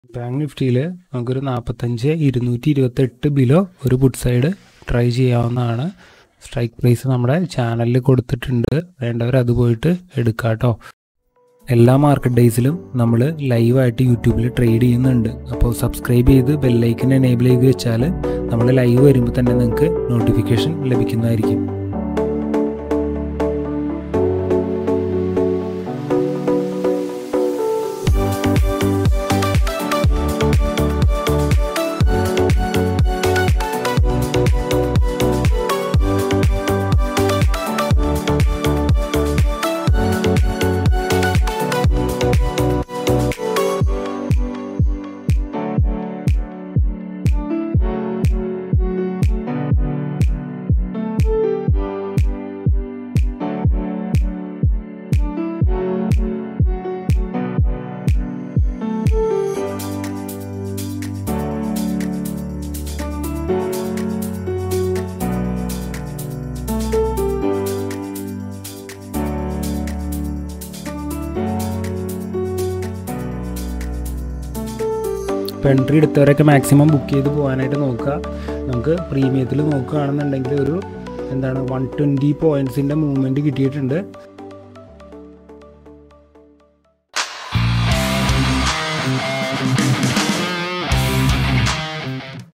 bank നിഫ്റ്റിയിൽ നമുക്കൊരു നാൽപ്പത്തഞ്ച് ഇരുന്നൂറ്റി ഇരുപത്തെട്ട് ബിലോ ഒരു പുട്ട് സൈഡ് ട്രൈ ചെയ്യാവുന്നതാണ് സ്ട്രൈക്ക് പ്രൈസ് നമ്മുടെ ചാനലിൽ കൊടുത്തിട്ടുണ്ട് വേണ്ടവർ അത് പോയിട്ട് എടുക്കാം കേട്ടോ എല്ലാ മാർക്കറ്റ് ഡേയ്സിലും നമ്മൾ ലൈവായിട്ട് യൂട്യൂബിൽ ട്രേഡ് ചെയ്യുന്നുണ്ട് അപ്പോൾ സബ്സ്ക്രൈബ് ചെയ്ത് ബെല്ലൈക്കൻ എനേബിൾ ചെയ്ത് വെച്ചാൽ നമ്മൾ ലൈവ് വരുമ്പോൾ തന്നെ നിങ്ങൾക്ക് നോട്ടിഫിക്കേഷൻ ലഭിക്കുന്നതായിരിക്കും ഇപ്പോൾ എൻട്രി എടുത്തവരൊക്കെ മാക്സിമം ബുക്ക് ചെയ്ത് പോകാനായിട്ട് നോക്കുക നമുക്ക് പ്രീമിയത്തിൽ നോക്കുകയാണെന്നുണ്ടെങ്കിൽ ഒരു എന്താണ് വൺ ട്വൻറ്റി പോയിൻറ്റ്സിൻ്റെ മൂവ്മെൻറ്റ് കിട്ടിയിട്ടുണ്ട്